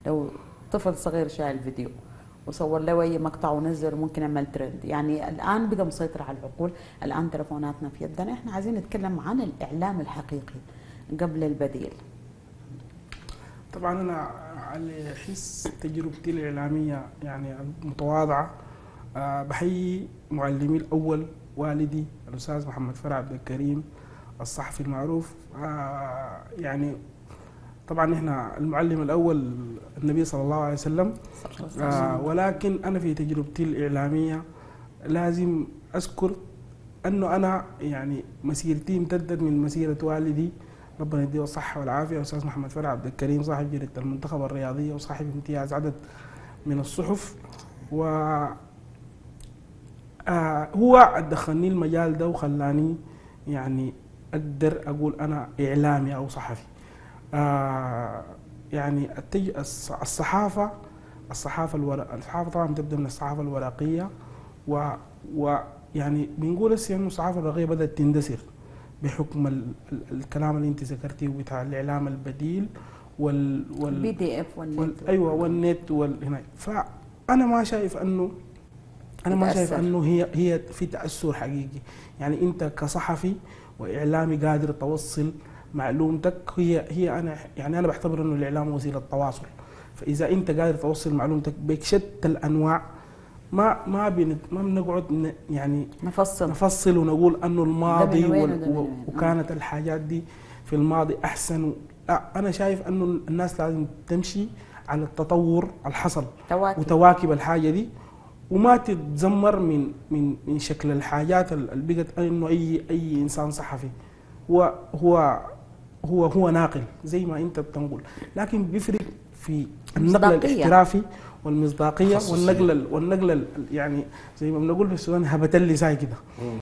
لو طفل صغير شايل فيديو وصور له اي مقطع ونزل ممكن يعمل ترند يعني الان بقى مسيطر على العقول الان تلفوناتنا في يدنا احنا عايزين نتكلم عن الاعلام الحقيقي قبل البديل طبعا انا على حس تجربتي الاعلاميه يعني المتواضعه أه بحيي معلمي الاول والدي الاستاذ محمد فرع عبد الكريم الصحفي المعروف أه يعني طبعا احنا المعلم الاول النبي صلى الله عليه وسلم آه ولكن انا في تجربتي الاعلاميه لازم اذكر انه انا يعني مسيرتي امتدت من مسيره والدي ربنا يديه الصحه والعافيه استاذ محمد فرع عبد الكريم صاحب جريده المنتخب الرياضيه وصاحب امتياز عدد من الصحف و آه هو دخلني المجال ده وخلاني يعني اقدر اقول انا اعلامي او صحفي آه يعني التج... الصحافة الصحافة الورق الصحافة طبعا تبدأ من الصحافة الورقية و... ويعني بنقول هسه انه الصحافة الورقية بدأت تندثر بحكم ال... ال... الكلام اللي انت ذكرتيه بتاع الاعلام البديل وال وال بي دي اف والنت وال... ايوه والنت وال هناك فانا ما شايف انه انا ما شايف انه هي هي في تاثر حقيقي يعني انت كصحفي واعلامي قادر توصل معلومتك هي هي انا يعني انا بعتبر انه الاعلام وسيله تواصل فاذا انت قادر توصل معلومتك بشتى الانواع ما ما بنت ما بنقعد يعني نفصل نفصل ونقول انه الماضي وال وكانت الحاجات دي في الماضي احسن لا انا شايف انه الناس لازم تمشي على التطور الحصل تواكب. وتواكب الحاجه دي وما تتذمر من من من شكل الحاجات اللي بقت انه اي اي انسان صحفي هو هو هو هو ناقل زي ما انت بتنقل لكن بيفرق في النقل الاحترافي والمصداقيه والنقل والنقل يعني زي ما بنقول في السودان هبت لي زي كده